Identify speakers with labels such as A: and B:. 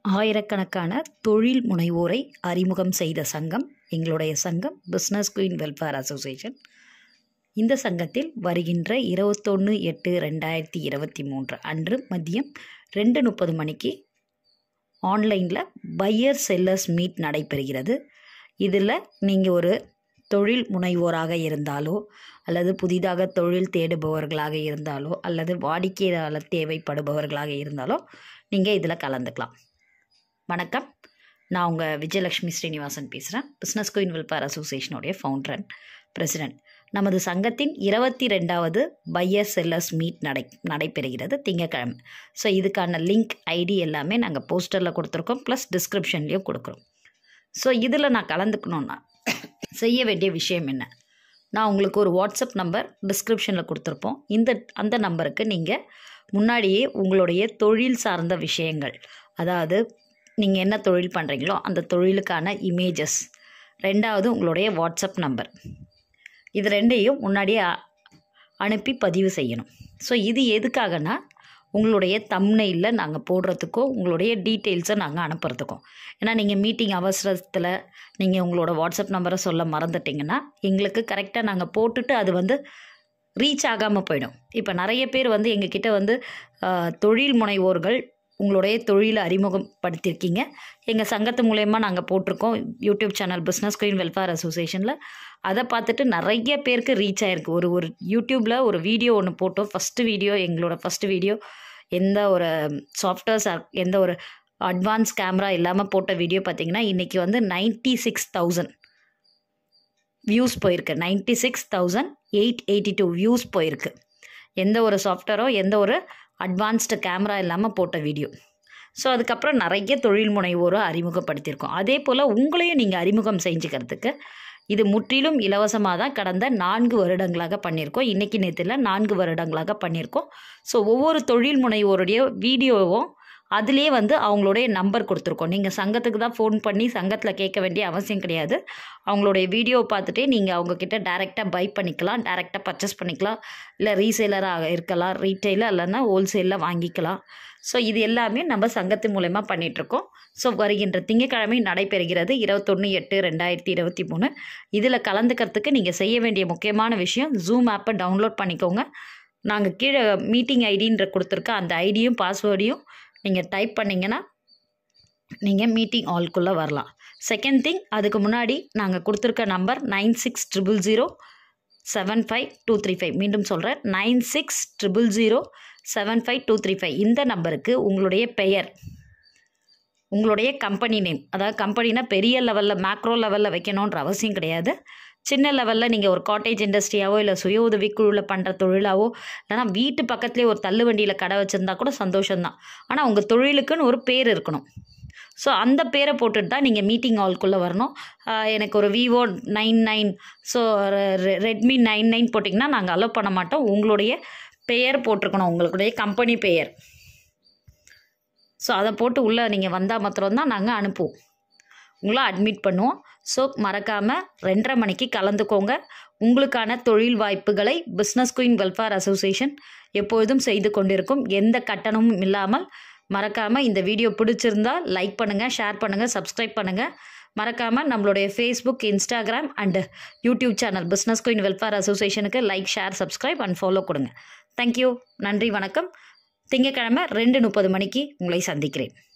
A: ஆயிரக்கணக்கான தொழில் முனைவோரை அறிமுகம் செய்த சங்கம் எங்களுடைய சங்கம் பிஸ்னஸ் குயின் வெல்ஃபேர் அசோசியேஷன் இந்த சங்கத்தில் வருகின்ற இருபத்தொன்று எட்டு ரெண்டாயிரத்தி இருபத்தி மூன்று அன்று மதியம் ரெண்டு முப்பது மணிக்கு ஆன்லைனில் பையர் செல்லர்ஸ் மீட் நடைபெறுகிறது இதில் நீங்கள் ஒரு தொழில் முனைவோராக இருந்தாலோ அல்லது புதிதாக தொழில் தேடுபவர்களாக இருந்தாலோ அல்லது வாடிக்கையாளர் தேவைப்படுபவர்களாக இருந்தாலோ நீங்கள் இதில் கலந்துக்கலாம் வணக்கம் நான் உங்கள் விஜயலட்சுமி ஸ்ரீனிவாசன் பேசுகிறேன் பிஸ்னஸ் குயின் வெல்ஃபேர் அசோசியேஷனுடைய ஃபவுண்டர் அண்ட் பிரசிடெண்ட் நமது சங்கத்தின் இருபத்தி ரெண்டாவது பையர் செல்லர்ஸ் மீட் நடை நடைபெறுகிறது திங்கக்கிழமை ஸோ இதுக்கான லிங்க் ஐடி எல்லாமே நாங்கள் போஸ்டரில் கொடுத்துருக்கோம் ப்ளஸ் டிஸ்கிரிப்ஷன்லேயும் கொடுக்குறோம் ஸோ இதில் நான் கலந்துக்கணுன்னா செய்ய வேண்டிய விஷயம் என்ன நான் உங்களுக்கு ஒரு வாட்ஸ்அப் நம்பர் டிஸ்கிரிப்ஷனில் கொடுத்துருப்போம் இந்த அந்த நம்பருக்கு நீங்கள் முன்னாடியே உங்களுடைய தொழில் சார்ந்த விஷயங்கள் அதாவது நீங்கள் என்ன தொழில் பண்ணுறீங்களோ அந்த தொழிலுக்கான இமேஜஸ் ரெண்டாவது உங்களுடைய வாட்ஸ்அப் நம்பர் இது ரெண்டையும் முன்னாடியே அ- அனுப்பி பதிவு செய்யணும் ஸோ இது எதுக்காகனா உங்களுடைய தம்னையில் நாங்கள் போடுறதுக்கும் உங்களுடைய டீட்டெயில்ஸை நாங்கள் அனுப்புறதுக்கும் ஏன்னா நீங்கள் மீட்டிங் அவசரத்தில் நீங்கள் உங்களோட வாட்ஸ்அப் நம்பரை சொல்ல மறந்துட்டிங்கன்னா எங்களுக்கு கரெக்டாக நாங்கள் போட்டுட்டு அது வந்து ரீச் ஆகாமல் போயிடும் இப்போ நிறைய பேர் வந்து எங்ககிட்ட வந்து ஆஹ், தொழில் முனைவோர்கள் உங்களுடைய தொழிலை அறிமுகப்படுத்தியிருக்கீங்க எங்கள் சங்கத்து மூலயமா நாங்கள் போட்டிருக்கோம் YouTube channel business queen welfare அசோசியேஷனில் அதை பார்த்துட்டு நிறைய பேருக்கு ரீச் ஆயிருக்கு ஒரு ஒரு யூடியூப்பில் ஒரு வீடியோ ஒன்று போட்டோம் ஃபஸ்ட்டு வீடியோ எங்களோட ஃபஸ்ட்டு வீடியோ எந்த ஒரு சாஃப்ட்வேர்ஸ் எந்த ஒரு அட்வான்ஸ் கேமரா இல்லாமல் போட்ட வீடியோ பார்த்தீங்கன்னா இன்றைக்கி வந்து நைன்ட்டி சிக்ஸ் தௌசண்ட் வியூஸ் போயிருக்கு ninety six thousand eight eighty two views போயிருக்கு எந்த ஒரு சாஃப்ட்வேரோ எந்த ஒரு அட்வான்ஸ்டு கேமரா இல்லாமல் போட்ட வீடியோ ஸோ அதுக்கப்புறம் நிறைய தொழில் முனைவோரை அறிமுகப்படுத்தியிருக்கோம் அதே போல் உங்களையும் நீங்கள் அறிமுகம் செஞ்சுக்கிறதுக்கு இது முற்றிலும் இலவசமாக தான் கடந்த நான்கு வருடங்களாக பண்ணியிருக்கோம் இன்றைக்கி நேற்றுல நான்கு வருடங்களாக பண்ணியிருக்கோம் ஸோ ஒவ்வொரு தொழில் முனைவோருடைய வீடியோவும் அதிலே வந்து அவங்களுடைய நம்பர் கொடுத்துருக்கோம் நீங்கள் சங்கத்துக்கு தான் ஃபோன் பண்ணி சங்கத்தில் கேட்க வேண்டிய அவசியம் கிடையாது அவங்களுடைய வீடியோவை பார்த்துட்டே நீங்கள் அவங்கக்கிட்ட டேரெக்டாக பை பண்ணிக்கலாம் டேரெக்டாக பர்ச்சேஸ் பண்ணிக்கலாம் இல்லை ரீசேலராக இருக்கலாம் ரீட்டெயிலாக இல்லைன்னா ஹோல்சேலில் வாங்கிக்கலாம் ஸோ இது எல்லாமே நம்ம சங்கத்து மூலயமா பண்ணிகிட்ருக்கோம் ஸோ வருகின்ற திங்கட்கிழமை நடைபெறுகிறது இருபத்தொன்று எட்டு ரெண்டாயிரத்தி இருபத்தி மூணு இதில் கலந்துக்கிறதுக்கு நீங்கள் செய்ய வேண்டிய முக்கியமான விஷயம் ஜூம் ஆப்பை டவுன்லோட் பண்ணிக்கோங்க நாங்கள் கீழே மீட்டிங் ஐடின்ற கொடுத்துருக்க அந்த ஐடியும் பாஸ்வேர்டையும் நீங்கள் டைப் பண்ணிங்கன்னா நீங்கள் மீட்டிங் ஆல்குள்ளே வரலாம் செகண்ட் திங் அதுக்கு முன்னாடி நாங்கள் கொடுத்துருக்க number nine six triple zero seven five two three five மீண்டும் சொல்கிறேன் nine six triple zero seven five two three five இந்த நம்பருக்கு உங்களுடைய பெயர் உங்களுடைய கம்பெனி நேம் அதாவது கம்பெனினா பெரிய லெவலில் மேக்ரோ லெவலில் வைக்கணுன்ற அவசியம் கிடையாது சின்ன லெவலில் நீங்கள் ஒரு காட்டேஜ் இண்டஸ்ட்ரியாவோ இல்லை சுய உதவிக்குழுவில் பண்ணுற தொழிலாவோ இல்லைனா வீட்டு பக்கத்துலேயே ஒரு தள்ளுவண்டியில் கடை வச்சுருந்தா கூட சந்தோஷம்தான் ஆனால் உங்கள் தொழிலுக்குன்னு ஒரு பேர் இருக்கணும் ஸோ அந்த பேரை போட்டுட்டு தான் நீங்கள் மீட்டிங் ஹால்குள்ளே வரணும் ஆஹ் எனக்கு ஒரு Vivo nine nine so Redmi nine nine போட்டிங்கன்னா நாங்கள் அலோவ் பண்ண மாட்டோம் உங்களுடைய பெயர் போட்டிருக்கணும் உங்களுடைய கம்பெனி பெயர் ஸோ அதை போட்டு உள்ளே நீங்கள் வந்தால் மாத்திரம்தான் நாங்கள் அனுப்புவோம் உங்களை அட்மிட் பண்ணுவோம் ஸோ மறக்காமல் ரெண்டரை மணிக்கு கலந்துக்கோங்க உங்களுக்கான தொழில் வாய்ப்புகளை பிஸ்னஸ் குயின் வெல்ஃபேர் அசோசியேஷன் எப்பொழுதும் செய்து கொண்டிருக்கும் எந்த கட்டணமும் இல்லாமல் மறக்காமல் இந்த வீடியோ பிடிச்சிருந்தா லைக் பண்ணுங்கள் ஷேர் பண்ணுங்கள் சப்ஸ்கிரைப் பண்ணுங்கள் மறக்காமல் நம்மளுடைய Facebook Instagram and YouTube channel business queen welfare அசோசியேஷனுக்கு like share subscribe and follow கொடுங்க தேங்க்யூ நன்றி வணக்கம் திங்கட்கிழமை ரெண்டு முப்பது மணிக்கு உங்களை சந்திக்கிறேன்